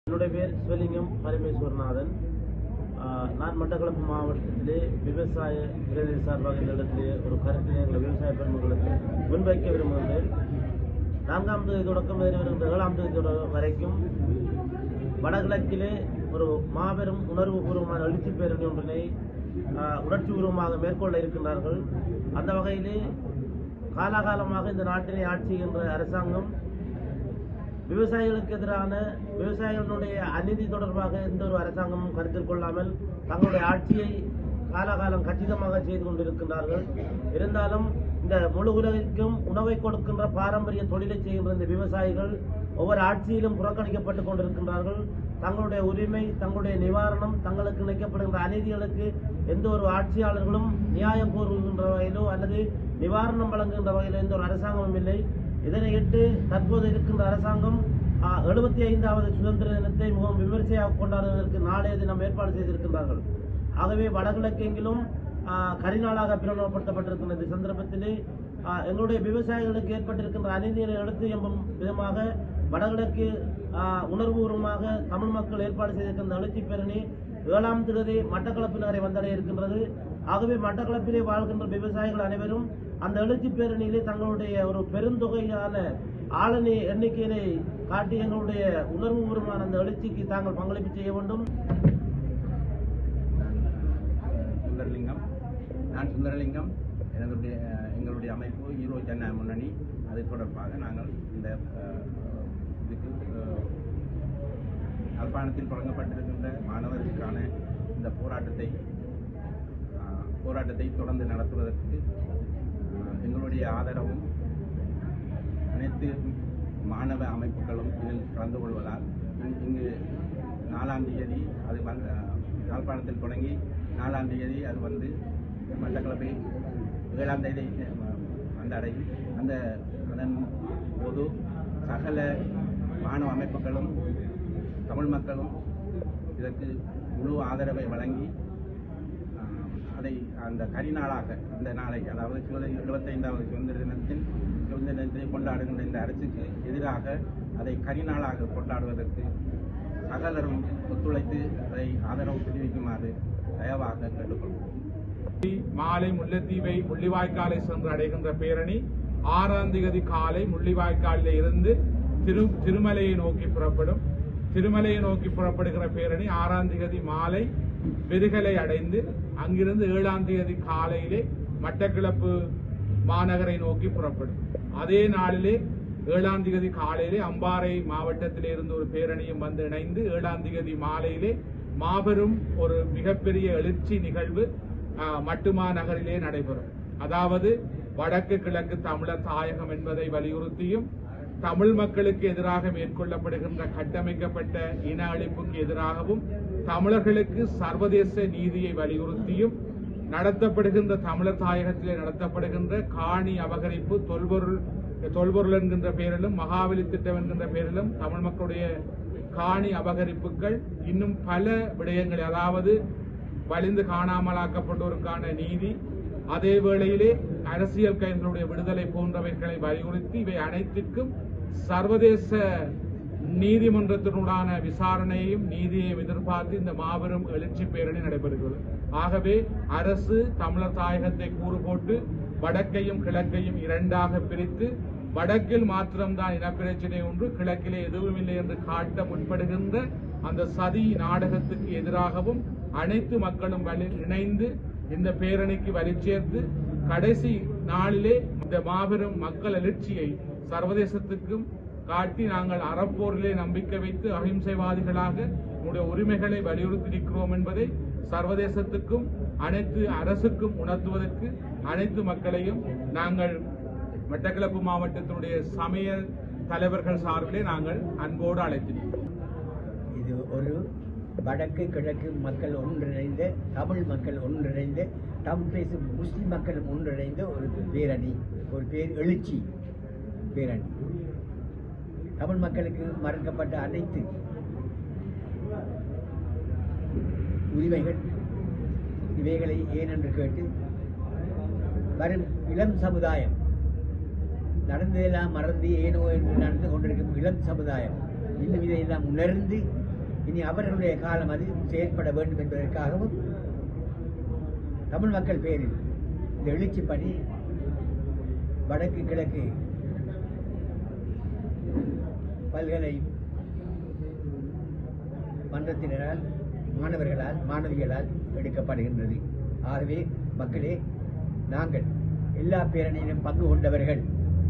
என்னுடைய பேர் சிவலிங்கம் பரமேஸ்வரநாதன் ஆஹ் நான் மட்டக்களப்பு மாவட்டத்திலே விவசாய பிரதேச சார்பாக இந்த இடத்திலே ஒரு கருத்தினை எங்கள் விவசாய பெருமக்களுக்கு முன்வைக்க விரும்புகின்றேன் நான்காம் தேதி தொடக்கம் வருகின்ற ஏழாம் தேதி தொட- வரைக்கும் வடகிழக்கிலே ஒரு மாபெரும் உணர்வுபூர்வமான எழுச்சி பேரணி ஒன்றினை ஆஹ், உணர்ச்சிபூர்வமாக மேற்கொள்ள இருக்கின்றார்கள் அந்த வகையிலே காலாகாலமாக இந்த நாட்டினை ஆட்சி செய்கின்ற அரசாங்கம் விவசாயிகளுக்கு எதிரான விவசாயிகளுடைய அநீதி தொடர்பாக எந்த ஒரு அரசாங்கமும் கருத்தில் கொள்ளாமல் தங்களுடைய ஆட்சியை காலாகாலம் கச்சிதமாக செய்து கொண்டிருக்கின்றார்கள் இருந்தாலும் இந்த முழு உலகிற்கும் உணவை கொடுக்கின்ற பாரம்பரிய தொழிலை செய்கின்ற இந்த விவசாயிகள் ஒவ்வொரு ஆட்சியிலும் புறக்கணிக்கப்பட்டுக் கொண்டிருக்கின்றார்கள் தங்களுடைய உரிமை தங்களுடைய நிவாரணம் தங்களுக்கு இணைக்கப்படுகின்ற அநீதிகளுக்கு எந்த ஒரு ஆட்சியாளர்களும் நியாயம் கூறுகின்ற வகையிலோ அல்லது நிவாரணம் வழங்குகின்ற வகையிலோ எந்த ஒரு அரசாங்கமும் இல்லை இதனையிட்டு தற்போது இருக்கின்ற அரசாங்கம் எழுபத்தி ஐந்தாவது சுதந்திர தினத்தை மிகவும் விமர்சையாக கொண்டாடுவதற்கு நாளைய தினம் ஏற்பாடு செய்திருக்கின்றார்கள் ஆகவே வடகிழக்கெங்கிலும் ஆ, கரிநாளாக பிரபலப்படுத்தப்பட்டிருக்கின்ற இந்த சந்தர்ப்பத்திலே ஆ, எங்களுடைய விவசாயிகளுக்கு ஏற்பட்டிருக்கின்ற அநீதிகளை எடுத்து எம்பும் விதமாக வடகிழக்கு ஆ, உணர்வுபூர்வமாக தமிழ் மக்கள் ஏற்பாடு செய்திருக்கின்ற எழுச்சி பேரணி ஏழாம் தேதி மட்டக்களப்பு நகரை வந்தடைய இருக்கின்றது ஆகவே மட்டக்களப்பிலே வாழ்கின்ற விவசாயிகள் அனைவரும் அந்த எழுச்சி பேரணியிலே தங்களுடைய ஒரு பெருந்தொகையான ஆளணி எண்ணிக்கையினை காட்டி எங்களுடைய உணர்வுபூர்வமான அந்த எழுச்சிக்கு தாங்கள் பங்களிப்பு செய்ய வேண்டும் சுந்தரலிங்கம் நான் சுந்தரலிங்கம் எங்களுடைய எங்களுடைய அமைப்பு ஈரோ ஜன முன்னணி அது தொடர்பாக நாங்கள் இந்த அஹ், இதுக்கு அஹ், யாழ்ப்பாணத்தில் தொடங்கப்பட்டிருக்கின்ற மாணவர்களுக்கான இந்த போராட்டத்தை அஹ், போராட்டத்தை தொடர்ந்து நடத்துவதற்கு அஹ், எங்களுடைய ஆதரவும் அனைத்து மாணவ அமைப்புகளும் இதில் கலந்து கொள்வதால் இங்- இங்கு நாலாம் தேதி அது வந்து அஹ், யாழ்ப்பாணத்தில் தொடங்கி நாலாம் தேதி அது வந்து மட்டக்களப்பை ஏழாம் தேதி அஹ், வந்தடையும் அந்த அதன் போது சகல மாணவ அமைப்புகளும் தமிழ் மக்களும் இதற்கு முழு ஆதரவை வழங்கி ஆஹ், அதை அந்த கரிநாளாக அந்த நாளை அதாவது சுதந்திர எழுபத்தைந்தாவது சுதந்திர தினத்தின் சுதந்திர தினத்தை கொண்டாடுகின்ற இந்த அரசுக்கு எதிராக அதை கரிநாளாக கொண்டாடுவதற்கு சகலரும் ஒத்துழைத்து அதை ஆதரவு தெரிவிக்குமாறு தயவாக கேட்டுக்கொள்வோம் மாலை முல்லைத்தீவை முள்ளிவாய்க்காலை சென்று அடைகின்ற பேரணி ஆறாம் திகதி காலை முள்ளிவாய்க்காலில் இருந்து திரு திருமலையை நோக்கி புறப்படும் திருமலையை நோக்கி புறப்படுகிற பேரணி ஆறாம் திகதி மாலை பெருகலை அடைந்து அங்கிருந்து ஏழாம் தேதி காலையிலே மட்டக்கிளப்பு மாநகரை நோக்கி புறப்படும் அதே நாளிலே ஏழாம் திகதி காலையிலே அம்பாறை மாவட்டத்திலே இருந்து ஒரு பேரணியும் வந்து இணைந்து ஏழாம் திகதி மாலையிலே மாபெரும் ஒரு மிகப்பெரிய எழுச்சி நிகழ்வு ஆஹ், மட்டுமா நகரிலே நடைபெறும் அதாவது வடக்கு கிழக்கு தமிழர் தாயகம் என்பதை வலியுறுத்தியும் தமிழ் மக்களுக்கு எதிராக மேற்கொள்ளப்படுகின்ற கட்டமைக்கப்பட்ட இன அழிப்புக்கு எதிராகவும் தமிழர்களுக்கு சர்வதேச நீதியை வலியுறுத்தியும் நடத்தப்படுகின்ற தமிழர் தாயகத்திலே நடத்தப்படுகின்ற காணி அபகரிப்பு தொல்பொருள் தொல்பொருள் என்கின்ற பெயரிலும் மகாவலி திட்டம் என்கின்ற பெயரிலும் தமிழ் மக்களுடைய காணி அபகரிப்புகள் இன்னும் பல விடயங்களை அதாவது வலிந்து காணாமலாக்கப்பட்டோருக்கான நீதி அதே வேளையிலே அரசியல் கைதிகளுடைய விடுதலை போன்றவைகளை வலியுறுத்தி இவை அனைத்திற்கும் சர்வதேச நீதிமன்றத்தினுடான விசாரணையையும் நீதியையும் எதிர்பார்த்து இந்த மாபெரும் எழுச்சி பேரணி நடைபெறுகிறது ஆகவே அரசு தமிழர் தாயகத்தை கூறு போட்டு வடக்கையும் கிழக்கையும் இரண்டாக பிரித்து வடக்கில் மாத்திரம்தான் இனப்பிரச்சனை ஒன்று கிழக்கிலே எதுவும் இல்லை என்று காட்ட முற்படுகின்ற அந்த சதி நாடகத்துக்கு எதிராகவும் அனைத்து மக்களும் வலி இணைந்து இந்த பேரணிக்கு வலி சேர்த்து கடைசி நாளிலே இந்த மாபெரும் மக்கள் எழுச்சியை சர்வதேசத்துக்கும் காட்டி நாங்கள் அறப்போரிலே நம்பிக்கை வைத்து அகிம்சைவாதிகளாக நம்முடைய உரிமைகளை வலியுறுத்தி நிற்கிறோம் என்பதை சர்வதேசத்துக்கும் அனைத்து அரசுக்கும் உணர்த்துவதற்கு அனைத்து மக்களையும் நாங்கள் மட்டக்களப்பு மாவட்டத்தினுடைய சமய தலைவர்கள் சார்பிலே நாங்கள் அன்போடு அழைத்திருக்கிறோம் இது ஒரு வடக்கு கிழக்கு மக்கள் ஒன்றிணைந்த தமிழ் மக்கள் ஒன்றிணைந்த தமிழ் பேசும் முஸ்லிம் மக்கள் ஒன்றிணைந்த ஒரு பேரணி ஒரு பேர் எழுச்சி பேரணி தமிழ் மக்களுக்கு மறுக்கப்பட்ட அனைத்து உரிமைகள் இவைகளை ஏனென்று கேட்டு வரும் இளம் சமுதாயம் நடந்ததெல்லாம் மறந்து ஏனோ என்று நடந்து கொண்டிருக்கும் இளம் சமுதாயம் இன்னும் இதையெல்லாம் உணர்ந்து இனி அவர்களுடைய காலம் அது செயற்பட வேண்டும் என்பதற்காகவும் தமிழ் மக்கள் பேரில் இந்த எழுச்சி பணி வடக்கு கிழக்கு பல்கலை மன்றத்தினரால் மாணவர்களால் மாணவிகளால் எடுக்கப்படுகின்றது ஆகவே மக்களே நாங்கள் எல்லா பேரணியிலும் பங்கு கொண்டவர்கள்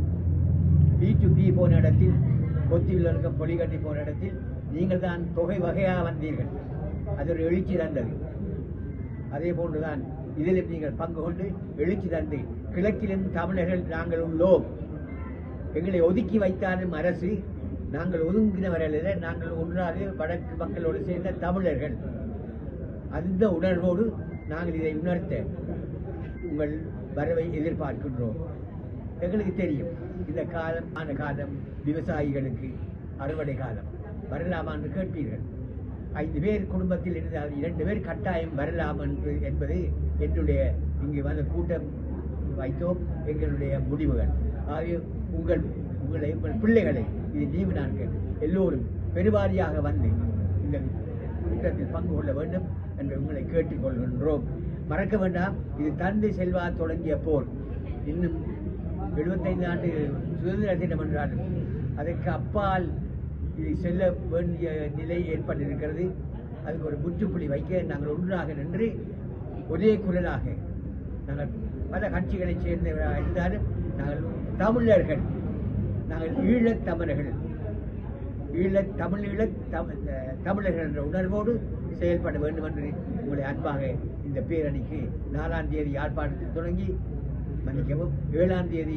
பி டு பி போன இடத்தில் கொத்தியில் இருக்க பொலிகட்டி போன இடத்தில் நீங்கள் தான் தொகை வகையாக வந்தீர்கள் அது ஒரு எழுச்சி தந்தது அதே போன்றுதான் இதிலும் நீங்கள் பங்கு கொண்டு எழுச்சி தந்து கிழக்கிலும் தமிழர்கள் நாங்கள் உள்ளோம் எங்களை ஒதுக்கி வைத்தாலும் அரசு நாங்கள் ஒதுங்கினவர்கள் அல்ல, நாங்கள் ஒன்றாக வடக்கு மக்களோடு சேர்ந்த தமிழர்கள் அந்த உணர்வோடு நாங்கள் இதை உணர்த்த உங்கள் வரவை எதிர்பார்க்கின்றோம் எங்களுக்கு தெரியும் இந்த காலம் ஆன காலம் விவசாயிகளுக்கு அறுவடை காலம் வரலாமா என்று கேட்பீர்கள் ஐந்து பேர் குடும்பத்தில் இருந்தால் இரண்டு பேர் கட்டாயம் வரலாம் என்று என்பது என்னுடைய இங்கு வந்த கூட்டம் வைத்தோம் எங்களுடைய முடிவுகள் ஆகிய உங்கள் உங்களை உங்கள் பிள்ளைகளை இது நீவு நாட்கள் எல்லோரும் பெருவாரியாக வந்து இந்த கூட்டத்தில் பங்கு கொள்ள வேண்டும் என்று உங்களை கேட்டுக்கொள்கின்றோம் மறக்க வேண்டாம் இது தந்தை செல்வா தொடங்கிய போர் இன்னும் எழுபத்தைந்து ஆண்டு சுதந்திர தினம் என்றாலும் அதற்கு அப்பால் இது செல்ல வேண்டிய நிலை ஏற்பட்டிருக்கிறது அதுக்கு ஒரு முற்றுப்புள்ளி வைக்க நாங்கள் ஒன்றாக நின்று ஒரே குரலாக நாங்கள் பல கட்சிகளைச் சேர்ந்தவராக இருந்தாலும் நாங்கள் தமிழர்கள் நாங்கள் ஈழத் தமிழர்கள் ஈழத் தமிழ் ஈழத் தமிழ் தமிழர்கள் என்ற உணர்வோடு செயல்பட வேண்டும் என்று உங்களை அன்பாக இந்த பேரணிக்கு நாலாம் தேதி யாழ்ப்பாணத்தில் தொடங்கி மன்னிக்கவும் ஏழாம் தேதி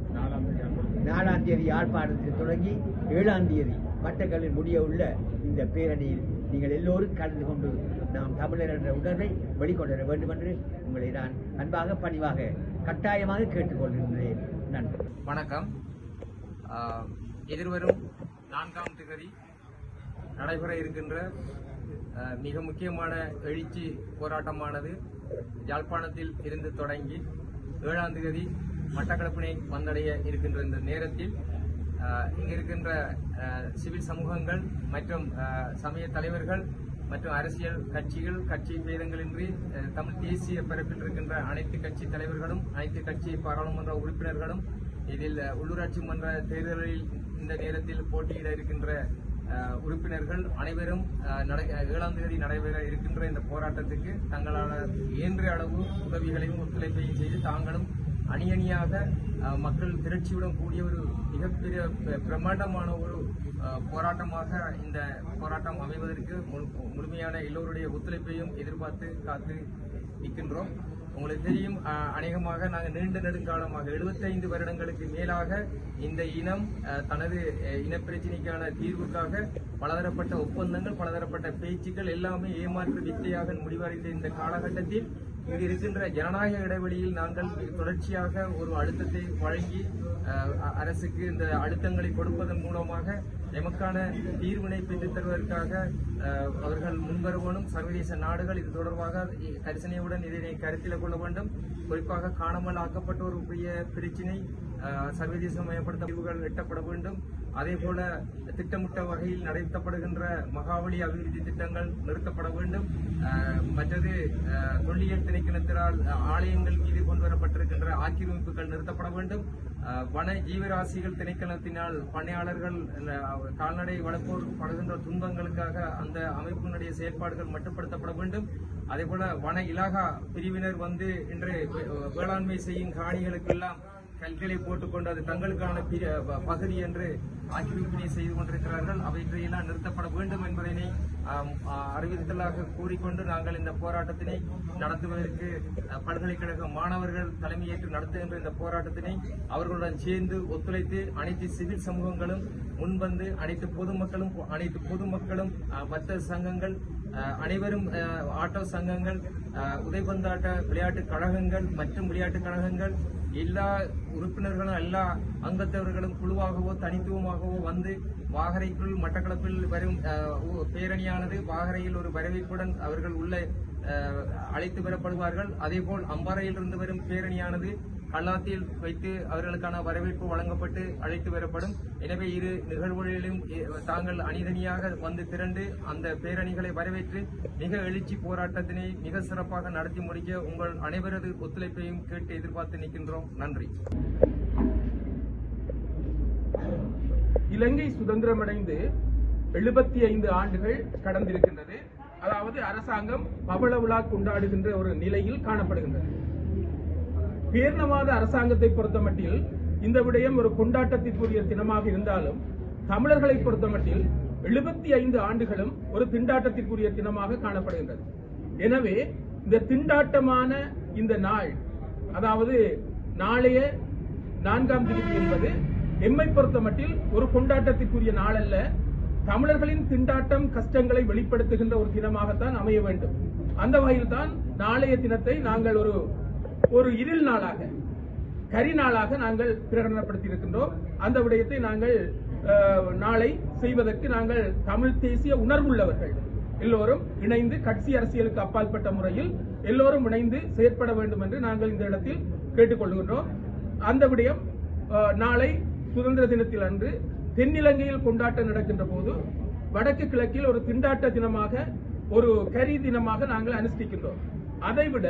நாலாம் தேதி யாழ்ப்பாணத்தில் தொடங்கி ஏழாம் தேதி மட்டக்களில் முடிய உள்ள இந்த பேரணியில் நீங்கள் எல்லோரும் கலந்து கொண்டு நாம் தமிழர் என்ற உணர்வை வெளிக்கொண்டு வர வேண்டும் என்று உங்களை நான் அன்பாக பணிவாக கட்டாயமாக கேட்டுக்கொள்கின்றேன் நன்றி வணக்கம் ஆஹ், எதிர்வரும் நான்காம் திகதி நடைபெற இருக்கின்ற ஆஹ், மிக முக்கியமான எழுச்சி போராட்டமானது யாழ்ப்பாணத்தில் இருந்து தொடங்கி ஏழாம் திகதி மட்டக்களப்பினை வந்தடைய இருக்கின்ற இந்த நேரத்தில் ஆஹ், இங்கு இருக்கின்ற ஆஹ், சிவில் சமூகங்கள் மற்றும் ஆஹ், சமய தலைவர்கள் மற்றும் அரசியல் கட்சிகள் கட்சி பேதங்களின்றி அஹ், தமிழ் தேசிய பரப்பில் இருக்கின்ற அனைத்து கட்சி தலைவர்களும் அனைத்து கட்சி பாராளுமன்ற உறுப்பினர்களும் இதில் அஹ், உள்ளூராட்சி மன்ற தேர்தலில் இந்த நேரத்தில் போட்டியிட இருக்கின்ற அஹ், உறுப்பினர்கள் அனைவரும் அஹ், நடை- அஹ், ஏழாம் தேதி நடைபெற இருக்கின்ற இந்த போராட்டத்துக்கு தங்களான இயன்ற அளவு உதவிகளையும் ஒத்துழைப்பையும் செய்து தாங்களும் அணி அணியாக அஹ், மக்கள் திரட்சியுடன் கூடிய ஒரு மிகப்பெரிய ப- பிரம்மாண்டமான ஒரு அஹ், போராட்டமாக இந்த போராட்டம் அமைவதற்கு முழு- முழுமையான எல்லோருடைய ஒத்துழைப்பையும் எதிர்பார்த்து காத்து நிற்கின்றோம் உங்களுக்கு தெரியும் அஹ், அநேகமாக நாங்கள் நீண்ட நெடுங்காலமாக 75 வருடங்களுக்கு மேலாக இந்த இனம் அஹ், தனது அஹ், இனப்பிரச்சினைக்கான தீர்வுக்காக பலதரப்பட்ட ஒப்பந்தங்கள் பலதரப்பட்ட பேச்சுக்கள் எல்லாமே ஏமாற்று வித்தையாக முடிவடைந்த இந்த காலகட்டத்தில் இங்கு இருக்கின்ற ஜனநாயக இடைவெளியில் நாங்கள் தொடர்ச்சியாக ஒரு அழுத்தத்தை வழங்கி அஹ், அ- அரசுக்கு இந்த அழுத்தங்களை கொடுப்பதன் மூலமாக எமக்கான தீர்வினை பெற்றுத் தருவதற்காக அஹ், அவர்கள் முன்வருவனும் சர்வதேச நாடுகள் இது தொடர்பாக இ- கரிசனையுடன் இதனை கருத்தில் கொள்ள வேண்டும் குறிப்பாக காணாமல் ஆக்கப்பட்டோருடைய பிரச்சினை அஹ், சர்வதேசமயப்படுத்த தீர்வுகள் எட்டப்பட வேண்டும் அதே போல திட்டமிட்ட வகையில் நடத்தப்படுகின்ற மகாவலி அபிவிருத்தி திட்டங்கள் நிறுத்தப்பட வேண்டும் அஹ், மற்றது அஹ், தொல்லியல் திணைக்களத்தினால் அஹ், ஆலயங்கள் மீது கொண்டு வரப்பட்டிருக்கின்ற ஆக்கிரமிப்புகள் நிறுத்தப்பட வேண்டும் அஹ், வன ஜீவராசிகள் திணைக்களத்தினால் பண்ணையாளர்கள் அஹ், கால்நடை வளர்ப்போர் படுகின்ற துன்பங்களுக்காக அந்த அமைப்பினுடைய செயல்பாடுகள் மட்டுப்படுத்தப்பட வேண்டும் அதே போல வன இலாகா பிரிவினர் வந்து இன்று வே- வேளாண்மை செய்யும் காணிகளுக்கெல்லாம் கல்களை போட்டுக்கொண்டு அது தங்களுக்கான பிர- ப- பகுதி என்று ஆக்கிரமிப்பினை செய்து கொண்டிருக்கிறார்கள் அவற்றையெல்லாம் நிறுத்தப்பட வேண்டும் என்பதனை ஆம், ஆ, அறிவித்தலாக கூறிக்கொண்டு நாங்கள் இந்த போராட்டத்தினை நடத்துவதற்கு அ, பல்கலைக்கழக மாணவர்கள் தலைமையேற்று நடத்துகின்ற இந்த போராட்டத்தினை அவர்களுடன் சேர்ந்து ஒத்துழைத்து அனைத்து சிவில் சமூகங்களும் முன்வந்து அனைத்து பொதுமக்களும் அனைத்து பொதுமக்களும் அ, வர்த்தக சங்கங்கள் அ, அனைவரும் அ, ஆட்டோ சங்கங்கள் அ, உதைபந்தாட்ட விளையாட்டு கழகங்கள் மற்றும் விளையாட்டு கழகங்கள் எல்லா உறுப்பினர்களும் எல்லா அங்கத்தவர்களும் குழுவாகவோ தனித்துவமாகவோ வந்து வாகரைக்குள் மட்டக்களப்பில் வரும் அஹ், ஊ- பேரணியானது வாகரையில் ஒரு வரவேற்புடன் அவர்கள் உள்ள அஹ், அழைத்து வரப்படுவார்கள் அதேபோல் அம்பாறையில் இருந்து வரும் பேரணியானது கல்லாத்தில் வைத்து அவர்களுக்கான வரவேற்பு வழங்கப்பட்டு அழைத்து வரப்படும் எனவே இரு நிகழ்வுகளிலும் எ- தாங்கள் அணிதனியாக வந்து திரண்டு அந்த பேரணிகளை வரவேற்று மிக எழுச்சி போராட்டத்தினை மிக சிறப்பாக நடத்தி முடிக்க உங்கள் அனைவரது ஒத்துழைப்பையும் கேட்டு எதிர்பார்த்து நிற்கின்றோம் நன்றி இலங்கை சுதந்திரமடைந்து எழுபத்தி ஐந்து ஆண்டுகள் கடந்திருக்கின்றது அதாவது அரசாங்கம் பவள விழா கொண்டாடுகின்ற ஒரு நிலையில் காணப்படுகின்றது பேர்ணவாத அரசாங்கத்தை பொறுத்தமட்டில் இந்த விடயம் ஒரு கொண்டாட்டத்திற்குரிய தினமாக இருந்தாலும் தமிழர்களை பொறுத்தமட்டில் எழுபத்தி ஐந்து ஆண்டுகளும் ஒரு திண்டாட்டத்திற்குரிய தினமாக காணப்படுகின்றது எனவே இந்த திண்டாட்டமான இந்த நாள் அதாவது நாளைய நான்காம் தேதி என்பது எம்மை பொறுத்தமட்டில் ஒரு கொண்டாட்டத்திற்குரிய நாள் அல்ல தமிழர்களின் திண்டாட்டம் கஷ்டங்களை வெளிப்படுத்துகின்ற ஒரு தினமாகத்தான் அமைய வேண்டும் அந்த வகையில் தான் நாளைய தினத்தை நாங்கள் ஒரு ஒரு இருள் நாளாக கரி நாளாக நாங்கள் பிரகடனப்படுத்தி இருக்கின்றோம் அந்த விடயத்தை நாங்கள் அஹ், நாளை செய்வதற்கு நாங்கள் தமிழ் தேசிய உணர்வுள்ளவர்கள் எல்லோரும் இணைந்து கட்சி அரசியலுக்கு அப்பாற்பட்ட முறையில் எல்லோரும் இணைந்து செயற்பட வேண்டும் என்று நாங்கள் இந்த இடத்தில் கேட்டுக்கொள்கின்றோம் அந்த விடயம் அஹ், நாளை சுதந்திர தினத்தில் அன்று தென்னிலங்கையில் கொண்டாட்டம் நடக்கின்ற போது வடக்கு கிழக்கில் ஒரு திண்டாட்ட தினமாக ஒரு கரி தினமாக நாங்கள் அனுஷ்டிக்கின்றோம் அதைவிட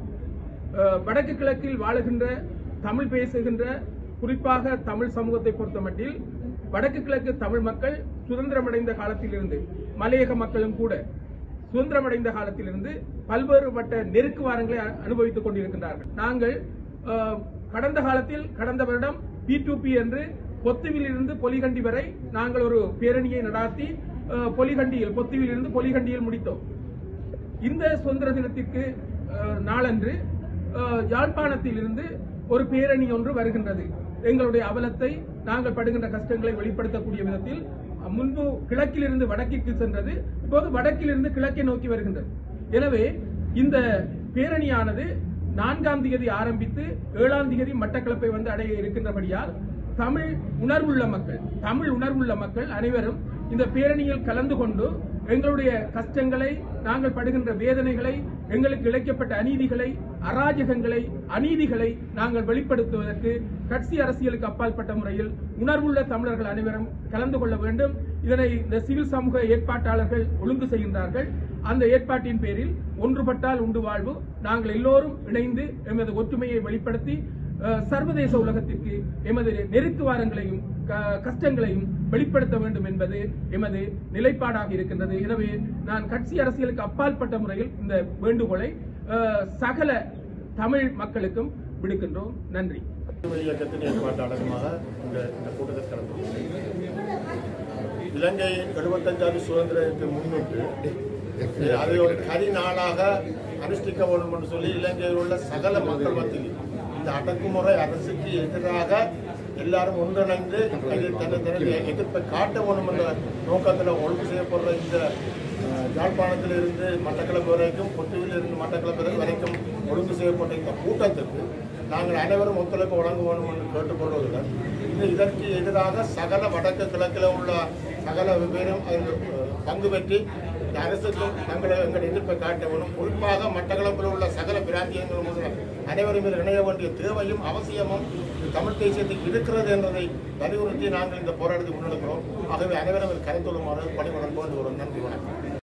அஹ், வடக்கு கிழக்கில் வாழுகின்ற தமிழ் பேசுகின்ற குறிப்பாக தமிழ் சமூகத்தை பொறுத்தமட்டில் வடக்கு கிழக்கு தமிழ் மக்கள் சுதந்திரமடைந்த காலத்திலிருந்து மலையக மக்களும் கூட சுதந்திரமடைந்த காலத்திலிருந்து பல்வேறுபட்ட நெருக்கு வாரங்களை அ- அனுபவித்துக் கொண்டிருக்கின்றார்கள் நாங்கள் அஹ், கடந்த காலத்தில் கடந்த வருடம் பி டு பி என்று பொத்துவில் இருந்து பொலிகண்டி வரை நாங்கள் ஒரு பேரணியை நடாத்தி அஹ், பொலிகண்டியில் பொத்துவில் இருந்து பொலிகண்டியில் முடித்தோம் இந்த சுதந்திர தினத்திற்கு அஹ், நாளன்று அஹ், யாழ்ப்பாணத்தில் இருந்து ஒரு பேரணி ஒன்று வருகின்றது எங்களுடைய அவலத்தை நாங்கள் படுகின்ற கஷ்டங்களை வெளிப்படுத்தக்கூடிய விதத்தில் அஹ், முன்பு கிழக்கிலிருந்து வடக்கிற்கு சென்றது இப்போது வடக்கிலிருந்து கிழக்கை நோக்கி வருகின்றது எனவே இந்த பேரணியானது நான்காம் தேதி ஆரம்பித்து ஏழாம் தேதி மட்டக்களப்பை வந்து அடைய இருக்கின்றபடியால் தமிழ் உணர்வுள்ள மக்கள் தமிழ் உணர்வுள்ள மக்கள் அனைவரும் இந்த பேரணியில் கலந்து கொண்டு எங்களுடைய கஷ்டங்களை நாங்கள் படுகின்ற வேதனைகளை எங்களுக்கு இழைக்கப்பட்ட அநீதிகளை அராஜகங்களை அநீதிகளை நாங்கள் வெளிப்படுத்துவதற்கு கட்சி அரசியலுக்கு அப்பாற்பட்ட முறையில் உணர்வுள்ள தமிழர்கள் அனைவரும் கலந்து கொள்ள வேண்டும் இதனை இந்த சிவில் சமூக ஏற்பாட்டாளர்கள் ஒழுங்கு செய்கின்றார்கள் அந்த ஏற்பாட்டின் பேரில் ஒன்றுபட்டால் உண்டு வாழ்வு நாங்கள் எல்லோரும் இணைந்து எமது ஒற்றுமையை வெளிப்படுத்தி அஹ், சர்வதேச உலகத்திற்கு எமது நெருக்கு வாரங்களையும் க- கஷ்டங்களையும் வெளிப்படுத்த வேண்டும் என்பது எமது நிலைப்பாடாக இருக்கின்றது எனவே நான் கட்சி அரசியலுக்கு அப்பாற்பட்ட முறையில் இந்த வேண்டுகோளை அஹ், சகல தமிழ் மக்களுக்கும் விடுக்கின்றோம் நன்றி விடுதலை இயக்கத்தின் ஏற்பாட்டாளருமாக இந்த இந்த கூட்டத்தில் கலந்து கொண்டேன். இலங்கை எழுபத்தஞ்சாவது சுதந்திரத்தை முன்னிட்டு அதை ஒரு கரி நாளாக அனுஷ்டிக்க வேண்டும் என்று சொல்லி இலங்கையில் உள்ள சகல மக்கள் மத்தியில் இந்த அடக்குமுறை அரசுக்கு எதிராக எல்லாரும் ஒன்றிணைந்து அது தன்னை தனது எதிர்ப்பை காட்ட வேண்டும் என்ற நோக்கத்தில் ஒழுங்கு செய்யப்படுற இந்த அஹ், யாழ்ப்பாணத்திலிருந்து மட்டக்களப்பு வரைக்கும் கொத்துவிலிருந்து மட்டக்களப்பு வரைக்கும் ஒழுங்கு செய்யப்பட்ட இந்த கூட்டத்துக்கு நாங்கள் அனைவரும் ஒத்துழைப்பு வழங்க வேண்டும் என்று கேட்டுக்கொள்வதுடன் இந்த இதற்கு எதிராக சகல வடக்கு கிழக்கில் உள்ள சகல பேரும் அதில் அஹ், பங்கு பெற்று இந்த அரசுக்கும் தங்களை எங்கள் எதிர்ப்பை காட்ட வேண்டும் குறிப்பாக மட்டக்களப்பில் உள்ள சகல பிராந்தியங்கள் முதல் அனைவரும் இதில் இணைய வேண்டிய தேவையும் அவசியமும் இந்த தமிழ் தேசியத்துக்கு இருக்கிறது என்பதை வலியுறுத்தி நாங்கள் இந்த போராட்டத்தை முன்னெடுக்கிறோம் ஆகவே அனைவரும் இதில் கருத்துள்ளுமாறு பணிவுடன் வேண்டுகிறோம் நன்றி வணக்கம்